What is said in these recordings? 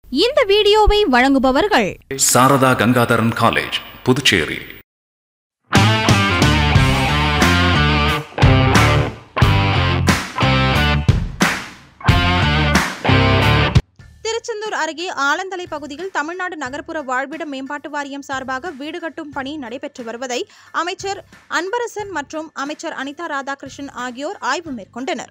இந்த வீடியோவை வழங்குபவர்கள் சாரதா கங்காதரன் காலேஜ் புதுச்சேரி திருச்செந்தூர் அருகே ஆலந்தலை பகுதியில் தமிழ்நாடு நகர்ப்புற வாழ்விட மேம்பாட்டு வாரியம் சார்பாக வீடு கட்டும் பணி நடைபெற்று வருவதை அமைச்சர் அன்பரசன் மற்றும் அமைச்சர் அனிதா ராதாகிருஷ்ணன் ஆகியோர் ஆய்வு மேற்கொண்டனர்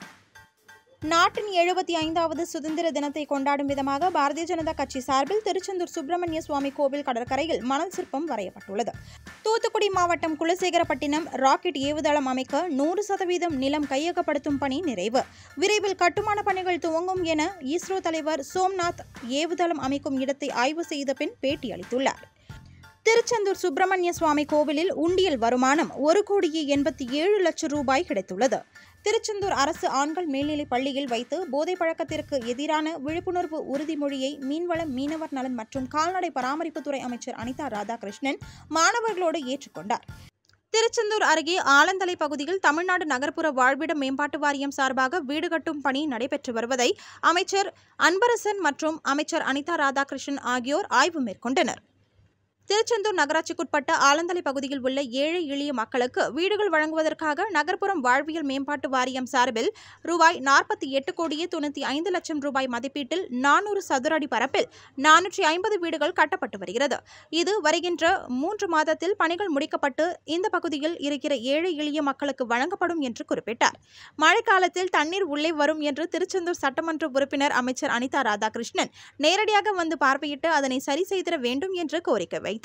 நாட்டின் எழுபத்தி ஐந்தாவது சுதந்திர தினத்தை கொண்டாடும் விதமாக பாரதிய ஜனதா கட்சி சார்பில் திருச்செந்தூர் சுப்பிரமணிய சுவாமி கோவில் கடற்கரையில் மணல் சிற்பம் வரையப்பட்டுள்ளது தூத்துக்குடி மாவட்டம் குலசேகரப்பட்டினம் ராக்கெட் ஏவுதளம் அமைக்க நூறு சதவீதம் நிலம் கையகப்படுத்தும் பணி நிறைவு விரைவில் கட்டுமான பணிகள் துவங்கும் என இஸ்ரோ தலைவர் சோம்நாத் ஏவுதளம் அமைக்கும் இடத்தை ஆய்வு செய்த பின் பேட்டி அளித்துள்ளார் திருச்செந்தூர் சுப்பிரமணிய சுவாமி கோவிலில் உண்டியல் வருமானம் ஒரு கோடியே எண்பத்தி ஏழு லட்சம் ரூபாய் கிடைத்துள்ளது திருச்செந்தூர் அரசு ஆண்கள் மேல்நிலைப் பள்ளியில் வைத்து போதைப் பழக்கத்திற்கு எதிரான விழிப்புணர்வு உறுதிமொழியை மீன்வளம் மீனவர் நலன் மற்றும் கால்நடை பராமரிப்புத்துறை அமைச்சர் அனிதா ராதாகிருஷ்ணன் மாணவர்களோடு ஏற்றுக்கொண்டார் திருச்செந்தூர் அருகே ஆலந்தலை பகுதியில் தமிழ்நாடு நகர்ப்புற வாழ்விட மேம்பாட்டு வாரியம் சார்பாக வீடு கட்டும் பணி நடைபெற்று வருவதை அமைச்சர் அன்பரசன் மற்றும் அமைச்சர் அனிதா ராதாகிருஷ்ணன் ஆகியோர் ஆய்வு மேற்கொண்டனர் திருச்செந்தூர் நகராட்சிக்குட்பட்ட ஆலந்தலை பகுதியில் உள்ள ஏழை எளிய மக்களுக்கு வீடுகள் வழங்குவதற்காக நகர்ப்புறம் வாழ்வியல் மேம்பாட்டு வாரியம் சார்பில் ரூபாய் நாற்பத்தி எட்டு கோடியே தொண்ணூற்றி ஐந்து லட்சம் ரூபாய் மதிப்பீட்டில் நானூறு சதுர அடி பரப்பில் நானூற்றி ஐம்பது வீடுகள் கட்டப்பட்டு வருகிறது இது வருகின்ற மூன்று மாதத்தில் பணிகள் முடிக்கப்பட்டு இந்த பகுதியில் இருக்கிற ஏழை எளிய மக்களுக்கு வழங்கப்படும் என்று குறிப்பிட்டார் மழைக்காலத்தில் தண்ணீர் உள்ளே வரும் என்று திருச்செந்தூர் சட்டமன்ற உறுப்பினர் அமைச்சர் அனிதா ராதாகிருஷ்ணன் நேரடியாக வந்து பார்வையிட்டு அதனை சரி செய்திட வேண்டும் என்று கோரிக்கை வைத்தார்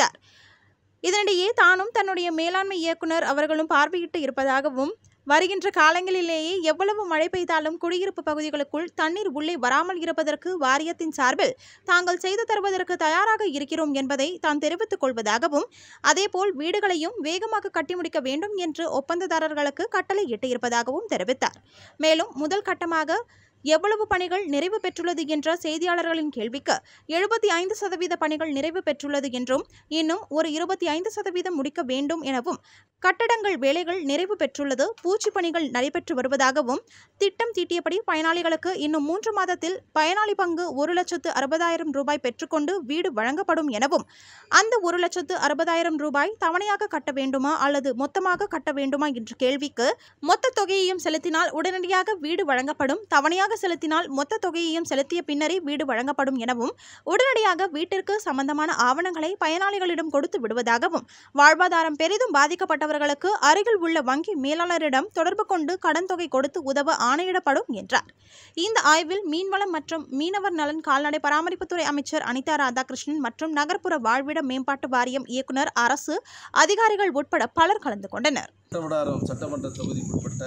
இதனிடையே தானும் தன்னுடைய மேலாண்மை இயக்குனர் அவர்களும் பார்வையிட்டு இருப்பதாகவும் வருகின்ற காலங்களிலேயே எவ்வளவு மழை பெய்தாலும் குடியிருப்பு பகுதிகளுக்குள் தண்ணீர் உள்ளே வராமல் இருப்பதற்கு வாரியத்தின் சார்பில் தாங்கள் செய்து தருவதற்கு தயாராக இருக்கிறோம் என்பதை தான் தெரிவித்துக் கொள்வதாகவும் அதேபோல் வீடுகளையும் வேகமாக கட்டி முடிக்க வேண்டும் என்று ஒப்பந்ததாரர்களுக்கு கட்டளை இட்டிருப்பதாகவும் தெரிவித்தார் மேலும் முதல் கட்டமாக எவ்வளவு பணிகள் நிறைவு பெற்றுள்ளது என்ற செய்தியாளர்களின் கேள்விக்கு எழுபத்தி ஐந்து சதவீத பணிகள் நிறைவு பெற்றுள்ளது என்றும் இன்னும் ஒரு இருபத்தி ஐந்து சதவீதம் முடிக்க வேண்டும் எனவும் கட்டடங்கள் வேலைகள் நிறைவு பெற்றுள்ளது பூச்சி பணிகள் நடைபெற்று வருவதாகவும் திட்டம் தீட்டியபடி பயனாளிகளுக்கு இன்னும் மூன்று மாதத்தில் பயனாளி பங்கு ஒரு லட்சத்து அறுபதாயிரம் ரூபாய் பெற்றுக்கொண்டு வீடு வழங்கப்படும் எனவும் அந்த ஒரு லட்சத்து அறுபதாயிரம் ரூபாய் தவணையாக கட்ட வேண்டுமா அல்லது மொத்தமாக கட்ட வேண்டுமா என்ற கேள்விக்கு மொத்த தொகையையும் செலுத்தினால் உடனடியாக வீடு வழங்கப்படும் தவணையாக செலுத்தினால் மொத்த தொகையையும் செலுத்திய பின்னரே வீடு வழங்கப்படும் எனவும் உடனடியாக வீட்டிற்கு சம்பந்தமான ஆவணங்களை பயனாளிகளிடம் கொடுத்து விடுவதாகவும் வாழ்வாதாரம் பெரிதும் பாதிக்கப்பட்டவர்களுக்கு அருகில் உள்ள வங்கி மேலாளரிடம் தொடர்பு கொண்டு கடன் தொகை கொடுத்து உதவ ஆணையிடப்படும் என்றார் இந்த ஆய்வில் மீன்வளம் மற்றும் மீனவர் நலன் கால்நடை பராமரிப்புத்துறை அமைச்சர் அனிதா ராதாகிருஷ்ணன் மற்றும் நகர்ப்புற வாழ்விட மேம்பாட்டு வாரியம் இயக்குனர் அரசு அதிகாரிகள் உட்பட பலர் கலந்து கொண்டனர் சட்டவடாரம் சட்டமன்ற தொகுதிக்குட்பட்ட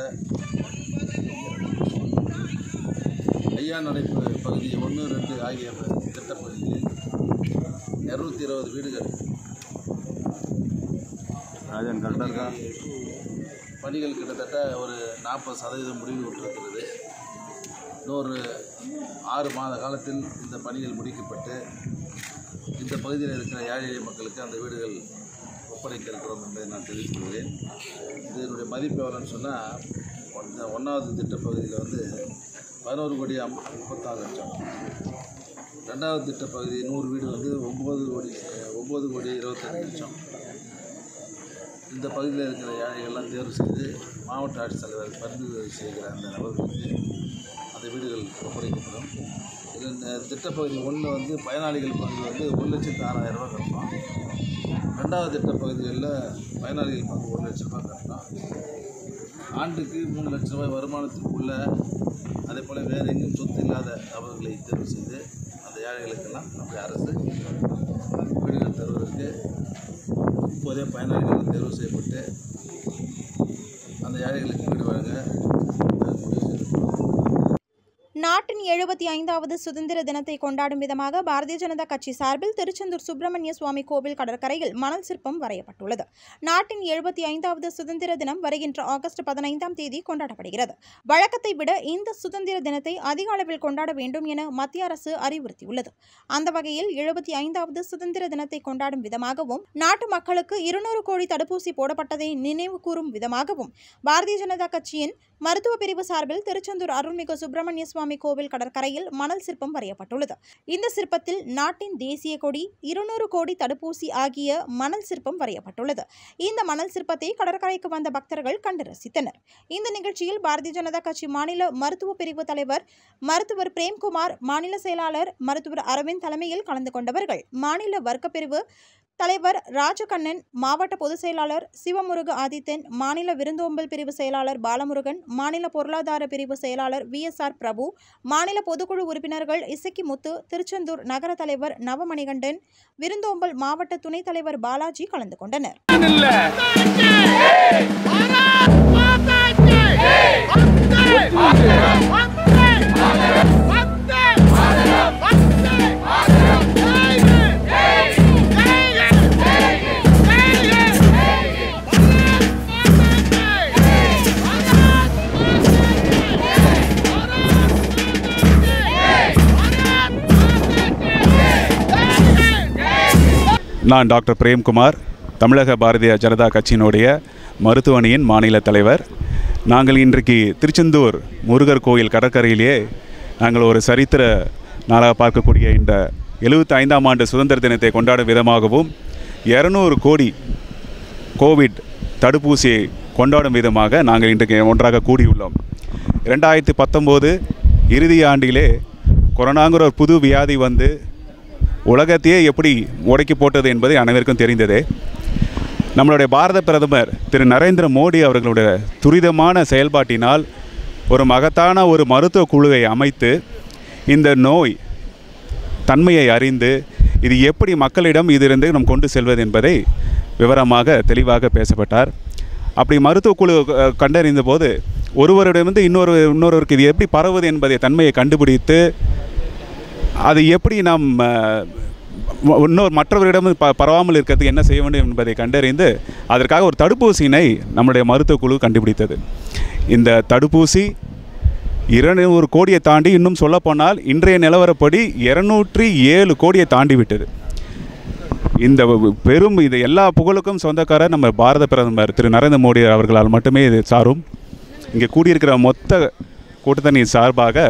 ஐயா நடைப்பு பகுதி ஒன்று ரெண்டு ஆகிய திட்டப்பகுதிகளில் இரநூத்தி இருபது வீடுகள் ராஜன் கரெக்டாக இருக்கா பணிகள் கிட்டத்தட்ட ஒரு நாற்பது சதவீதம் முடிவு விட்டிருக்கிறது இன்னொரு ஆறு மாத காலத்தில் இந்த பணிகள் முடிக்கப்பட்டு இந்த பகுதியில் இருக்கிற ஏழை எளிய மக்களுக்கு அந்த வீடுகள் ஒப்படைக்க இருக்கிறோம் என்பதை நான் தெரிவித்துக் கொள்கிறேன் இதனுடைய மதிப்பு எவ்வளோன்னு சொன்னால் இந்த ஒன்றாவது திட்ட பகுதியில் வந்து பதினோரு கோடி அம் முப்பத்தாறு லட்சம் ரெண்டாவது திட்ட பகுதி நூறு வீடு வந்து ஒம்பது கோடி ஒம்பது கோடி இருபத்தஞ்சு லட்சம் இந்த பகுதியில் இருக்கிற ஏழைகள்லாம் தேர்வு செய்து மாவட்ட ஆட்சித்தலைவர் பரிந்துரை செய்கிற அந்த நபர்களுக்கு அந்த வீடுகள் ஒப்படைக்கப்படும் இதில் இந்த திட்டப்பகுதி ஒன்று வந்து பயனாளிகள் பகுதி வந்து ஒரு லட்சத்து ஆறாயிரம் ரூபாய் கட்டணும் ரெண்டாவது திட்ட பகுதிகளில் பயனாளிகள் பங்கு ஒரு லட்ச ரூபாய் கட்டணும் ஆண்டுக்கு மூணு லட்ச ரூபாய் வருமானத்திற்குள்ள அதே போல் வேறு எங்கும் சொத்து இல்லாத நபர்களை தேர்வு செய்து அந்த ஏழைகளுக்கெல்லாம் நம்முடைய அரசு வீடுகள் தருவதற்கு இப்போதே பயனாளிகள் தேர்வு செய்யப்பட்டு அந்த ஏழைகளுக்கு வீடு வழங்க முடிவு செய்திருக்கிறோம் நாட்டின் எழுபத்தி ஐந்தாவது சுதந்திர தினத்தை கொண்டாடும் விதமாக பாரதிய ஜனதா கட்சி சார்பில் திருச்செந்தூர் சுப்பிரமணிய சுவாமி கோவில் கடற்கரையில் மணல் சிற்பம் வரையப்பட்டுள்ளது நாட்டின் எழுபத்தி ஐந்தாவது சுதந்திர தினம் வருகின்ற ஆகஸ்ட் பதினைந்தாம் தேதி கொண்டாடப்படுகிறது வழக்கத்தை விட இந்த சுதந்திர தினத்தை அதிக அளவில் கொண்டாட வேண்டும் என மத்திய அரசு அறிவுறுத்தியுள்ளது அந்த வகையில் எழுபத்தி ஐந்தாவது சுதந்திர தினத்தை கொண்டாடும் விதமாகவும் நாட்டு மக்களுக்கு இருநூறு கோடி தடுப்பூசி போடப்பட்டதை நினைவு கூறும் விதமாகவும் பாரதிய ஜனதா கட்சியின் மருத்துவ பிரிவு சார்பில் திருச்செந்தூர் அருள்மிகு சுப்பிரமணிய சுவாமி கோவில் கடற்கரையில் மணல் சிற்பம் வரையப்பட்டுள்ளது இந்த சிற்பத்தில் நாட்டின் தேசிய கொடி இருநூறு கோடி தடுப்பூசி ஆகிய மணல் சிற்பம் வரையப்பட்டுள்ளது இந்த மணல் சிற்பத்தை கடற்கரைக்கு வந்த பக்தர்கள் கண்டு ரசித்தனர் இந்த நிகழ்ச்சியில் பாரதிய ஜனதா கட்சி மாநில மருத்துவ பிரிவு தலைவர் மருத்துவர் பிரேம்குமார் மாநில செயலாளர் மருத்துவர் அரவிந்த் தலைமையில் கலந்து கொண்டவர்கள் மாநில வர்க்க பிரிவு தலைவர் ராஜகண்ணன் மாவட்ட பொதுச் செயலாளர் சிவமுருகு ஆதித்தன் மாநில விருந்தோம்பல் பிரிவு செயலாளர் பாலமுருகன் மாநில பொருளாதார பிரிவு செயலாளர் வி எஸ் ஆர் பிரபு மாநில பொதுக்குழு உறுப்பினர்கள் இசக்கி முத்து திருச்செந்தூர் நகர தலைவர் நவமணிகண்டன் விருந்தோம்பல் மாவட்ட துணைத் தலைவர் பாலாஜி கலந்து கொண்டனர் நான் டாக்டர் பிரேம்குமார் தமிழக பாரதிய ஜனதா கட்சியினுடைய மருத்துவ அணியின் மாநில தலைவர் நாங்கள் இன்றைக்கு திருச்செந்தூர் முருகர் கோயில் கடற்கரையிலேயே நாங்கள் ஒரு சரித்திர நாளாக பார்க்கக்கூடிய இந்த 75 ஐந்தாம் ஆண்டு சுதந்திர தினத்தை கொண்டாடும் விதமாகவும் இரநூறு கோடி கோவிட் தடுப்பூசியை கொண்டாடும் விதமாக நாங்கள் இன்றைக்கு ஒன்றாக கூடியுள்ளோம் ரெண்டாயிரத்தி பத்தொம்போது இறுதி ஆண்டிலே கொரோனாங்கிற ஒரு புது வியாதி வந்து உலகத்தையே எப்படி முடக்கி போட்டது என்பது அனைவருக்கும் தெரிந்ததே நம்மளுடைய பாரத பிரதமர் திரு நரேந்திர மோடி அவர்களுடைய துரிதமான செயல்பாட்டினால் ஒரு மகத்தான ஒரு மருத்துவ குழுவை அமைத்து இந்த நோய் தன்மையை அறிந்து இது எப்படி மக்களிடம் இதிலிருந்து நாம் கொண்டு செல்வது என்பதை விவரமாக தெளிவாக பேசப்பட்டார் அப்படி மருத்துவ குழு அஹ், கண்டறிந்த போது ஒருவரிடமிருந்து இன்னொரு இன்னொருவருக்கு இது எப்படி பரவுவது என்பதை தன்மையை கண்டுபிடித்து அது எப்படி நாம் அஹ், ம- இன்னொரு மற்றவரிடம் ப பரவாமல் இருக்கிறதுக்கு என்ன செய்ய வேண்டும் என்பதை கண்டறிந்து அதற்காக ஒரு தடுப்பூசியினை நம்முடைய மருத்துவ குழு கண்டுபிடித்தது இந்த தடுப்பூசி இருநூறு கோடியை தாண்டி இன்னும் சொல்லப்போனால் இன்றைய நிலவரப்படி இருநூற்றி ஏழு கோடியை தாண்டி விட்டது இந்த பெரும் இது எல்லா புகழுக்கும் சொந்தக்காரர் நம்ம பாரத பிரதமர் திரு நரேந்திர மோடி அவர்களால் மட்டுமே இது சாரும் இங்கே கூடியிருக்கிற மொத்த கூட்டத்தணியின் சார்பாக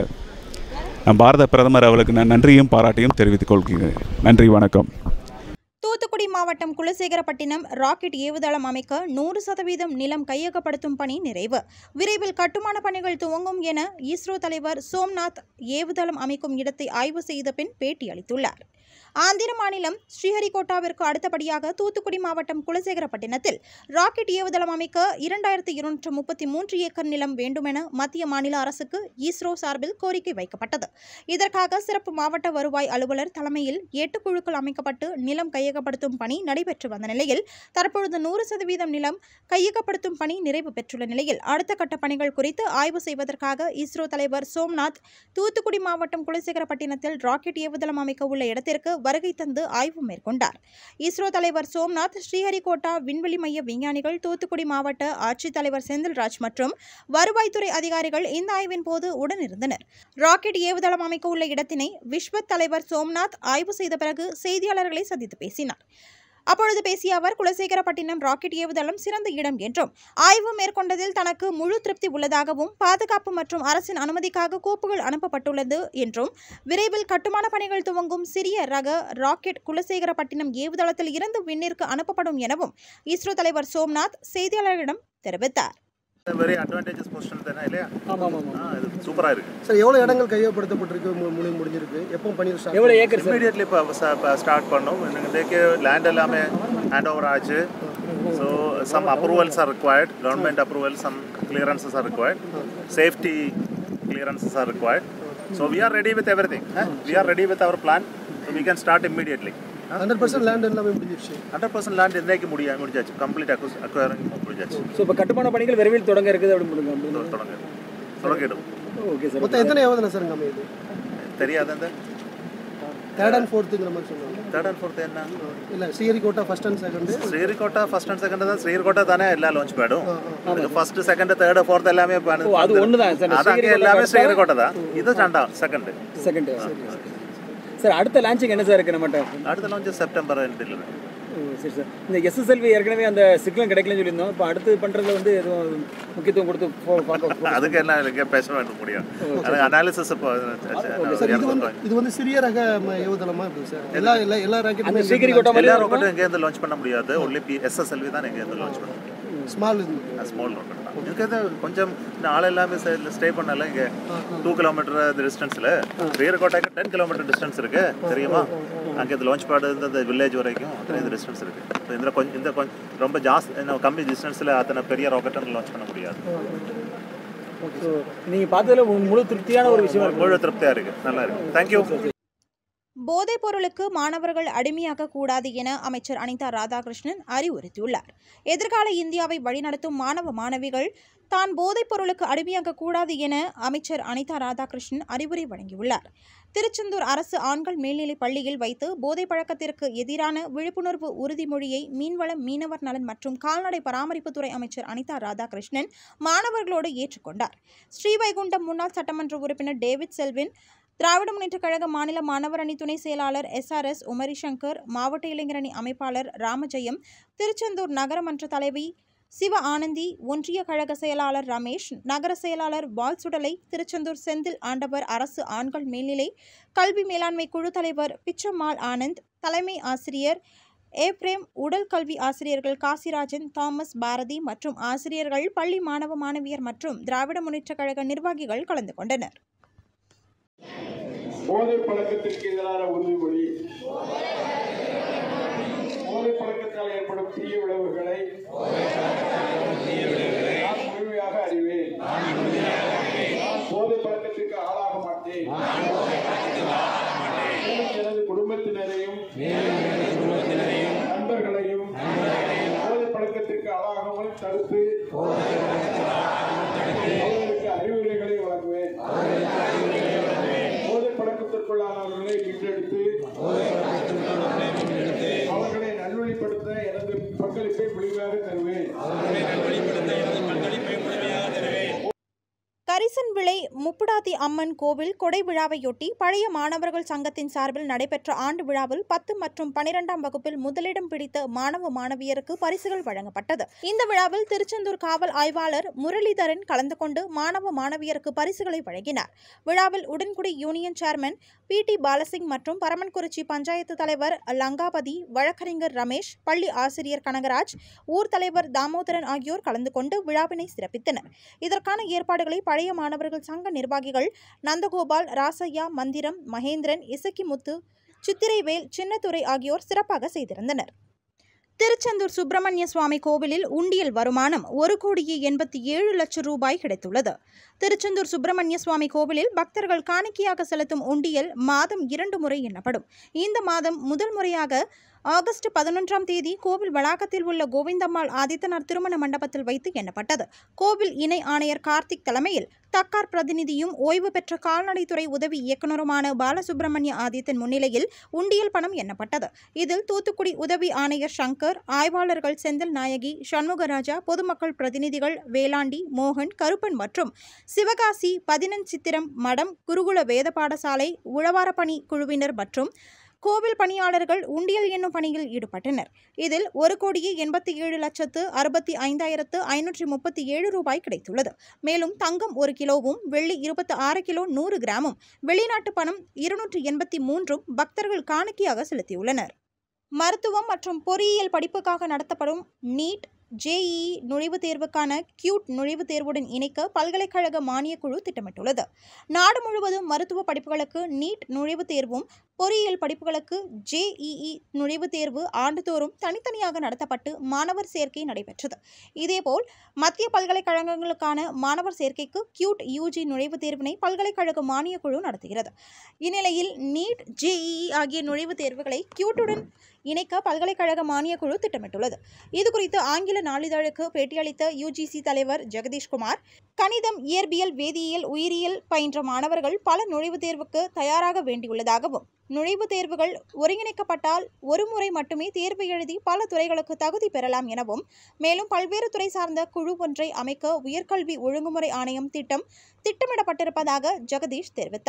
நான் பாரத பிரதமர் அவர்களுக்கு நான் நன்றியும் பாராட்டியும் தெரிவித்துக் கொள்கிறேன் நன்றி வணக்கம் தூத்துக்குடி மாவட்டம் குலசேகரப்பட்டினம் ராக்கெட் ஏவுதளம் அமைக்க நூறு சதவீதம் நிலம் கையகப்படுத்தும் பணி நிறைவு விரைவில் கட்டுமான பணிகள் துவங்கும் என இஸ்ரோ தலைவர் சோம்நாத் ஏவுதளம் அமைக்கும் இடத்தை ஆய்வு செய்த பின் பேட்டி அளித்துள்ளார் ஆந்திர மாநிலம் ஸ்ரீஹரிகோட்டாவிற்கு அடுத்தபடியாக தூத்துக்குடி மாவட்டம் குலசேகரப்பட்டினத்தில் ராக்கெட் ஏவுதளம் அமைக்க இரண்டாயிரத்தி இருநூற்று முப்பத்தி மூன்று ஏக்கர் நிலம் வேண்டுமென மத்திய மாநில அரசுக்கு இஸ்ரோ சார்பில் கோரிக்கை வைக்கப்பட்டது இதற்காக சிறப்பு மாவட்ட வருவாய் அலுவலர் தலைமையில் எட்டு குழுக்கள் அமைக்கப்பட்டு நிலம் கையகப்படுத்தும் பணி நடைபெற்று வந்த நிலையில் தற்பொழுது நூறு சதவீதம் நிலம் கையகப்படுத்தும் பணி நிறைவு பெற்றுள்ள நிலையில் அடுத்த கட்ட பணிகள் குறித்து ஆய்வு செய்வதற்காக இஸ்ரோ தலைவர் சோம்நாத் தூத்துக்குடி மாவட்டம் குலசேகரப்பட்டினத்தில் ராக்கெட் ஏவுதளம் அமைக்க உள்ள இடத்திற்கு வருகை தந்து ஆய்வு மேற்கொண்டார் இஸ்ரோ தலைவர் சோம்நாத் ஸ்ரீஹரிகோட்டா விண்வெளி மைய விஞ்ஞானிகள் தூத்துக்குடி மாவட்ட ஆட்சித்தலைவர் செந்தில்ராஜ் மற்றும் வருவாய்த்துறை அதிகாரிகள் இந்த ஆய்வின் போது உடனிருந்தனர் ராக்கெட் ஏவுதளம் அமைக்க உள்ள இடத்தினை விஸ்வத் தலைவர் சோம்நாத் ஆய்வு செய்த பிறகு செய்தியாளர்களை சந்தித்து பேசினார் அப்பொழுது பேசிய அவர் குலசேகரப்பட்டினம் ராக்கெட் ஏவுதளம் சிறந்த இடம் என்றும் ஆய்வு மேற்கொண்டதில் தனக்கு முழு திருப்தி உள்ளதாகவும் பாதுகாப்பு மற்றும் அரசின் அனுமதிக்காக கோப்புகள் அனுப்பப்பட்டுள்ளது என்றும் விரைவில் கட்டுமான பணிகள் துவங்கும் சிறிய ரக ராக்கெட் குலசேகரப்பட்டினம் ஏவுதளத்தில் இருந்து விண்ணிற்கு அனுப்பப்படும் எனவும் இஸ்ரோ தலைவர் சோம்நாத் செய்தியாளர்களிடம் தெரிவித்தார் வெரி அட்வான்டேஜஸ் பொசிஷன் தானே இல்லையா ஆமாம் ஆமாம் ஆ இது சூப்பராக இருக்கு சார் எவ்வளோ இடங்கள் கையகப்படுத்தப்பட்டிருக்கு மு- முடி முடிஞ்சிருக்கு எப்போ பணியில் ஸ்டார்ட் எவ்வளோ ஏக்கர் சார் இமீடியட்லி இப்போ ஸ்டார்ட் பண்ணோம் எங்களுக்கு லேண்ட் எல்லாமே ஹேண்ட் ஓவர் ஆச்சு so some approvals are required government approval some clearances are required safety clearances are required so we are ready with everything we are ready with our plan so we can start immediately hundred percent land எல்லாமே முடிஞ்சிருச்சு hundred percent land இன்னைக்கு முடிய முடிஞ்சாச்சு complete acquis acquiring முடிஞ்சாச்சு so இப்போ கட்டுமான பணிகள் விரைவில் தொடங்க இருக்குது அப்படின்னு முடியுங்க தொடங்க தொடங்கிடும் ஓகே சார் மொத்தம் எத்தனை ஏவுதனை சார் இங்கே அமையுது தெரியாது அந்த தேர்ட் அண்ட் ஃபோர்த்துங்கிற மாதிரி சொன்னாங்க தேர்ட் அண்ட் ஃபோர்த் என்ன இல்லை Sriharikota first and second Sriharikota first and second ಅದ ಶ್ರೀಹರಿಕೋಟ ತಾನೇ ಎಲ್ಲ launch pad first second third fourth ಎಲ್ಲಾமே ஓ, அது ஒண்ணுதான் சார். அதாங்க எல்லாமே ஸ்ரீஹரிகோட்டா இது ரெண்டா செகண்ட் செகண்ட் சார் அடுத்த லான்ச்சிங் என்ன சார் இருக்கு நம்மகிட்ட அடுத்த லான்ச் செப்டம்பர் எண்டில் சரி சார் இந்த எஸ்எஸ்எல்வி ஏற்கனவே அந்த சிக்லம் கிடைக்கலன்னு சொல்லியிருந்தோம் இப்போ அடுத்து பண்ணுறதுல வந்து எதுவும் முக்கியத்துவம் கொடுத்து போ- பார்க்க அதுக்கு என்ன இங்கே பேச வேண்ட முடியும் அது அனாலிசிஸ் இப்போ சார் இது வந்து இது வந்து சிறிய ரக ம- ஏவுதளமா இருக்கு சார் எல்லா எல்லா எல்லா அந்த ராக்கெட்டுமே சீக்கிரி கொட்ட மாதிரி எல்லா ராக்கெட்டும் எங்கேருந்து லான்ச் பண்ண முடியாது ஒன்லி பி எஸ்எஸ்எல்வி தான் எங்கேருந்து லான்ச் பண்ண முடியும் ஸ்மால் ஸ்மால் ராக்கெட் தான் இதுக்கு இது கொஞ்சம் இந்த ஆள் எல்லாமே ஸ்டே பண்ணல இங்கே டூ கிலோமீட்டர் டிஸ்டன்ஸில் வீரக்கோட்டைக்கு டென் கிலோமீட்டர் டிஸ்டன்ஸ் இருக்கு தெரியுமா அங்கே இந்த லான்ச் பேட் இருந்து இந்த வில்லேஜ் வரைக்கும் அத்தனை இது டிஸ்டன்ஸ் இருக்கு So இதில் கொஞ்சம் இந்த கொஞ்சம் ரொம்ப ஜாஸ்தி இன்னும் கம்மி டிஸ்டன்ஸில் அத்தனை பெரிய ராக்கெட்டை லான்ச் பண்ண முடியாது ஸோ நீங்கள் பார்த்ததுல மு- முழு திருப்தியான ஒரு விஷயமா இருக்கு முழு திருப்தியாக இருக்கு நல்லா இருக்கு தேங்க்யூ போதைப் பொருளுக்கு மாணவர்கள் அடிமையாக கூடாது என அமைச்சர் அனிதா ராதாகிருஷ்ணன் அறிவுறுத்தியுள்ளார் எதிர்கால இந்தியாவை வழிநடத்தும் மாணவ மாணவிகள் தான் போதைப் பொருளுக்கு அடிமையாக கூடாது என அமைச்சர் அனிதா ராதாகிருஷ்ணன் அறிவுரை வழங்கியுள்ளார் திருச்செந்தூர் அரசு ஆண்கள் மேல்நிலைப் பள்ளியில் வைத்து போதைப் பழக்கத்திற்கு எதிரான விழிப்புணர்வு உறுதிமொழியை மீன்வளம் மீனவர் நலன் மற்றும் கால்நடை பராமரிப்புத்துறை அமைச்சர் அனிதா ராதாகிருஷ்ணன் மாணவர்களோடு ஏற்றுக்கொண்டார் ஸ்ரீவைகுண்டம் முன்னாள் சட்டமன்ற உறுப்பினர் டேவிட் செல்வின் திராவிட முன்னேற்றக் கழக மாநில மாணவர் அணி துணை செயலாளர் எஸ்ஆர்எஸ் உமரி சங்கர் மாவட்ட இளைஞரணி அமைப்பாளர் ராமஜெயம் திருச்செந்தூர் நகரமன்ற தலைவி சிவ ஆனந்தி ஒன்றிய கழக செயலாளர் ரமேஷ் நகர செயலாளர் வால்சுடலை திருச்செந்தூர் செந்தில் ஆண்டவர் அரசு ஆண்கள் மேல்நிலை கல்வி மேலாண்மை குழு தலைவர் பிச்சம்மாள் ஆனந்த் தலைமை ஆசிரியர் ஏப்ரேம் உடல் கல்வி ஆசிரியர்கள் காசிராஜன் தாமஸ் பாரதி மற்றும் ஆசிரியர்கள் பள்ளி மாணவ மாணவியர் மற்றும் திராவிட முன்னேற்றக் கழக நிர்வாகிகள் கலந்து கொண்டனர் போதை பழக்கத்திற்கு எதிரான உறுதிமொழி போதை பழக்கத்தால் ஏற்படும் தீய விளைவுகளை நான் முழுமையாக அறிவேன் நான் போதை பழக்கத்திற்கு ஆளாக மாட்டேன் மேலும் எனது குடும்பத்தினரையும் நண்பர்களையும் போதை பழக்கத்திற்கு ஆளாகாமல் தடுத்து அவர்களுக்கு அறிவுரைகளை வழங்குவேன் போதை பழக்கத்திற்குள்ளானவர்களை மீட்டெடுத்து அவர்களை நல்வழிப்படுத்த எனது பங்களிப்பை முழுமையாக தருவேன் கரிசன் விளை முப்புடாத்தி அம்மன் கோவில் கொடை விழாவையொட்டி பழைய மாணவர்கள் சங்கத்தின் சார்பில் நடைபெற்ற ஆண்டு விழாவில் பத்து மற்றும் பனிரெண்டாம் வகுப்பில் முதலிடம் பிடித்த மாணவ மாணவியருக்கு பரிசுகள் வழங்கப்பட்டது இந்த விழாவில் திருச்செந்தூர் காவல் ஆய்வாளர் முரளிதரன் கலந்து கொண்டு மாணவ மாணவியருக்கு பரிசுகளை வழங்கினார் விழாவில் Udangudi union chairman P D Balasingh மற்றும் பரமன்குறிச்சி பஞ்சாயத்து தலைவர் லங்காபதி வழக்கறிஞர் ரமேஷ் பள்ளி ஆசிரியர் கனகராஜ் ஊர் தலைவர் தாமோதரன் ஆகியோர் கலந்து கொண்டு விழாவினை சிறப்பித்தனர் இதற்கான ஏற்பாடுகளை பழைய மாணவர்கள் சங்க நிர்வாகிகள் நந்தகோபால் ராசையா மந்திரம் மகேந்திரன் இசக்கிமுத்து சித்திரைவேல் சின்னத்துரை ஆகியோர் சிறப்பாக செய்திருந்தனர் திருச்செந்தூர் சுப்பிரமணிய சுவாமி கோவிலில் உண்டியல் வருமானம் ஒரு கோடியே எண்பத்தி ஏழு லட்சம் ரூபாய் கிடைத்துள்ளது திருச்செந்தூர் சுப்பிரமணிய சுவாமி கோவிலில் பக்தர்கள் காணிக்கையாக செலுத்தும் உண்டியல் மாதம் இரண்டு முறை எண்ணப்படும் இந்த மாதம் முதல் முறையாக ஆகஸ்ட் பதினொன்றாம் தேதி கோவில் வளாகத்தில் உள்ள கோவிந்தம்மாள் ஆதித்தனார் திருமண மண்டபத்தில் வைத்து எண்ணப்பட்டது கோவில் இணை ஆணையர் கார்த்திக் தலைமையில் தக்கார் பிரதிநிதியும் ஓய்வு பெற்ற கால்நடைத்துறை உதவி இயக்குநருமான பாலசுப்பிரமணிய ஆதித்தன் முன்னிலையில் உண்டியல் பணம் எண்ணப்பட்டது இதில் தூத்துக்குடி உதவி ஆணையர் சங்கர் ஆய்வாளர்கள் செந்தில் நாயகி சண்முகராஜா பொதுமக்கள் பிரதிநிதிகள் வேளாண்டி மோகன் கருப்பன் மற்றும் சிவகாசி பதினெண் சித்திரம் மடம் குருகுல வேத பாடசாலை உழவாரப்பணி குழுவினர் மற்றும் கோவில் பணியாளர்கள் உண்டியல் என்னும் பணியில் ஈடுபட்டனர் இதில் ஒரு கோடியே எண்பத்தி ஏழு லட்சத்து அறுபத்தி ஐந்தாயிரத்து ஐநூற்றி முப்பத்தி ஏழு ரூபாய் கிடைத்துள்ளது மேலும் தங்கம் ஒரு கிலோவும் வெள்ளி இருபத்தி ஆறு கிலோ நூறு கிராமும் வெளிநாட்டு பணம் இருநூற்றி எண்பத்தி மூன்றும் பக்தர்கள் காணிக்கையாக செலுத்தியுள்ளனர் மருத்துவம் மற்றும் பொறியியல் படிப்புக்காக நடத்தப்படும் நீட் ஜேஇஇ நுழைவுத் தேர்வுக்கான கியூட் நுழைவுத் தேர்வுடன் இணைக்க பல்கலைக்கழக மானியக் குழு திட்டமிட்டுள்ளது நாடு முழுவதும் மருத்துவ படிப்புகளுக்கு நீட் நுழைவுத் தேர்வும் பொறியியல் படிப்புகளுக்கு ஜேஇஇ நுழைவுத் தேர்வு ஆண்டுதோறும் தனித்தனியாக நடத்தப்பட்டு மாணவர் சேர்க்கை நடைபெற்றது இதேபோல் மத்திய பல்கலைக்கழகங்களுக்கான மாணவர் சேர்க்கைக்கு கியூட் யூஜி நுழைவுத் தேர்வினை பல்கலைக்கழக மானியக் குழு நடத்துகிறது இந்நிலையில் நீட் ஜேஇஇ ஆகிய நுழைவுத் தேர்வுகளை கியூட்டுடன் இணைக்க பல்கலைக்கழக மானியக் குழு திட்டமிட்டுள்ளது இதுகுறித்து ஆங்கில நாளிதழுக்கு பேட்டியளித்த யுஜிசி தலைவர் ஜெகதீஷ்குமார் கணிதம் இயற்பியல் வேதியியல் உயிரியல் பயின்ற மாணவர்கள் பல நுழைவுத் தேர்வுக்கு தயாராக வேண்டியுள்ளதாகவும் நுழைவுத் தேர்வுகள் ஒருங்கிணைக்கப்பட்டால் ஒரு முறை மட்டுமே தேர்வு எழுதி பல துறைகளுக்கு தகுதி பெறலாம் எனவும் மேலும் பல்வேறு துறை சார்ந்த குழு ஒன்றை அமைக்க உயர்கல்வி ஒழுங்குமுறை ஆணையம் திட்டம் திட்டமிடப்பட்டிருப்பதாக ஜெகதீஷ் தெரிவித்தார்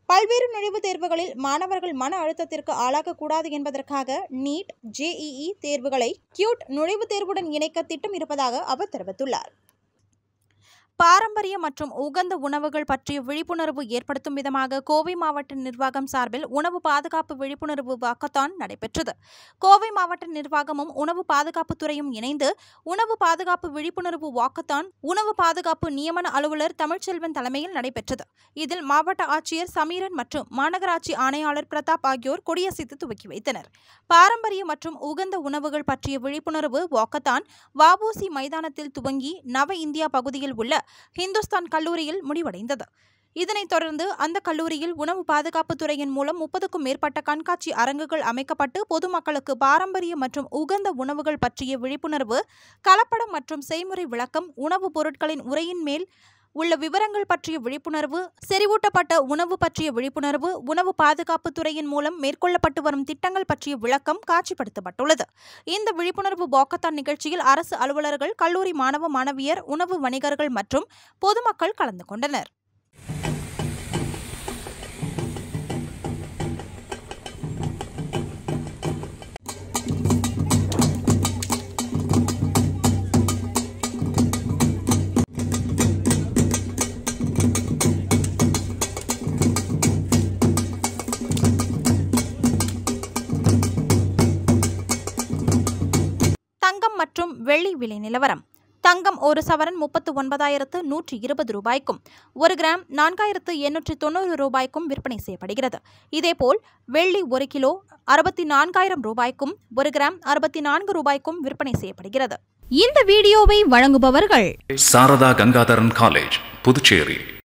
பல்வேறு நுழைவுத் தேர்வுகளில் மாணவர்கள் மன அழுத்தத்திற்கு ஆளாகக்கூடாது என்பதற்காக நீட் ஜேஇஇ தேர்வுகளை கியூட் நுழைவுத் தேர்வுடன் இணைக்க திட்டம் இருப்பதாக அவர் தெரிவித்துள்ளார் பாரம்பரிய மற்றும் உகந்த உணவுகள் பற்றிய விழிப்புணர்வு ஏற்படுத்தும் விதமாக கோவை மாவட்ட நிர்வாகம் சார்பில் உணவு பாதுகாப்பு விழிப்புணர்வு வாக்கத்தான் நடைபெற்றது கோவை மாவட்ட நிர்வாகமும் உணவு பாதுகாப்பு துறையும் இணைந்து உணவு பாதுகாப்பு விழிப்புணர்வு வாக்கத்தான் உணவு பாதுகாப்பு நியமன அலுவலர் தமிழ்ச்செல்வன் தலைமையில் நடைபெற்றது இதில் மாவட்ட ஆட்சியர் சமீரன் மற்றும் மாநகராட்சி ஆணையாளர் பிரதாப் ஆகியோர் கொடியசைத்து துவக்கி வைத்தனர் பாரம்பரிய மற்றும் உகந்த உணவுகள் பற்றிய விழிப்புணர்வு வாக்கத்தான் வஉசி மைதானத்தில் துவங்கி நவ இந்தியா பகுதியில் உள்ள ஹிந்துஸ்தான் கல்லூரியில் முடிவடைந்தது இதனைத் தொடர்ந்து அந்த கல்லூரியில் உணவு பாதுகாப்பு துறையின் மூலம் முப்பதுக்கும் மேற்பட்ட கண்காட்சி அரங்குகள் அமைக்கப்பட்டு பொதுமக்களுக்கு பாரம்பரிய மற்றும் உகந்த உணவுகள் பற்றிய விழிப்புணர்வு கலப்படம் மற்றும் செய்முறை விளக்கம் உணவுப் பொருட்களின் உரையின் மேல் உள்ள விவரங்கள் பற்றிய விழிப்புணர்வு செறிவூட்டப்பட்ட உணவு பற்றிய விழிப்புணர்வு உணவு பாதுகாப்பு துறையின் மூலம் மேற்கொள்ளப்பட்டு வரும் திட்டங்கள் பற்றிய விளக்கம் காட்சிப்படுத்தப்பட்டுள்ளது இந்த விழிப்புணர்வு வாக்கத்தான் நிகழ்ச்சியில் அரசு அலுவலர்கள் கல்லூரி மாணவ மாணவியர் உணவு வணிகர்கள் மற்றும் பொதுமக்கள் கலந்து கொண்டனர் தங்கம் மற்றும் வெள்ளி விலை நிலவரம் தங்கம் ஒரு சவரன் முப்பத்து ஒன்பதாயிரத்து நூற்றி இருபது ரூபாய்க்கும் ஒரு கிராம் நான்காயிரத்து எண்ணூற்று தொண்ணூறு ரூபாய்க்கும் விற்பனை செய்யப்படுகிறது இதேபோல் வெள்ளி ஒரு கிலோ அறுபத்தி நான்காயிரம் ரூபாய்க்கும் ஒரு கிராம் அறுபத்தி நான்கு ரூபாய்க்கும் விற்பனை செய்யப்படுகிறது இந்த வீடியோவை வழங்குபவர்கள் சாரதா கங்காதரன் காலேஜ் புதுச்சேரி